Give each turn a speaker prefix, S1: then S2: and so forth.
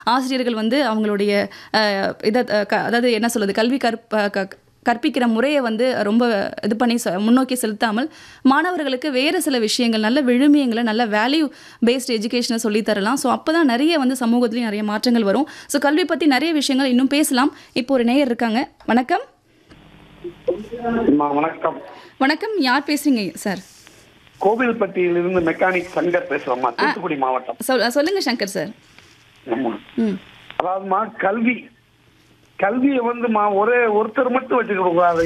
S1: ஆசிரியர்கள் வந்து அவங்களுடைய அஹ், இதை அஹ், க- அதாவது என்ன சொல்றது கல்வி கற்ப க- கற்பிக்கிற முறையை வந்து ரொம்ப இது பண்ணி செ- முன்னோக்கி செலுத்தாமல் மாணவர்களுக்கு வேறு சில விஷயங்கள் நல்ல விழுமியங்களை நல்ல வேல்யூ பேஸ்ட் எஜுகேஷனை சொல்லித் தரலாம் ஸோ அப்போ தான் நிறைய வந்து சமூகத்துலேயும் நிறைய மாற்றங்கள் வரும் ஸோ கல்வி பற்றி நிறைய விஷயங்கள் இன்னும் பேசலாம் இப்போ ஒரு நேயர் இருக்காங்க வணக்கம்
S2: அம்மா, வணக்கம்
S1: வணக்கம் யார் பேசுறீங்க சார்
S2: கோவில்பட்டியிலிருந்து மெக்கானிக் சங்கர் பேசுறோம்மா தூத்துக்குடி மாவட்டம்
S1: சொல் சொல்லுங்க சங்கர் சார்
S2: ஆமா
S1: ம்
S2: அதாவதுமா கல்வி கல்வியை வந்துமா ஒரே ஒருத்தர் மட்டும் வச்சுக்க கூடாது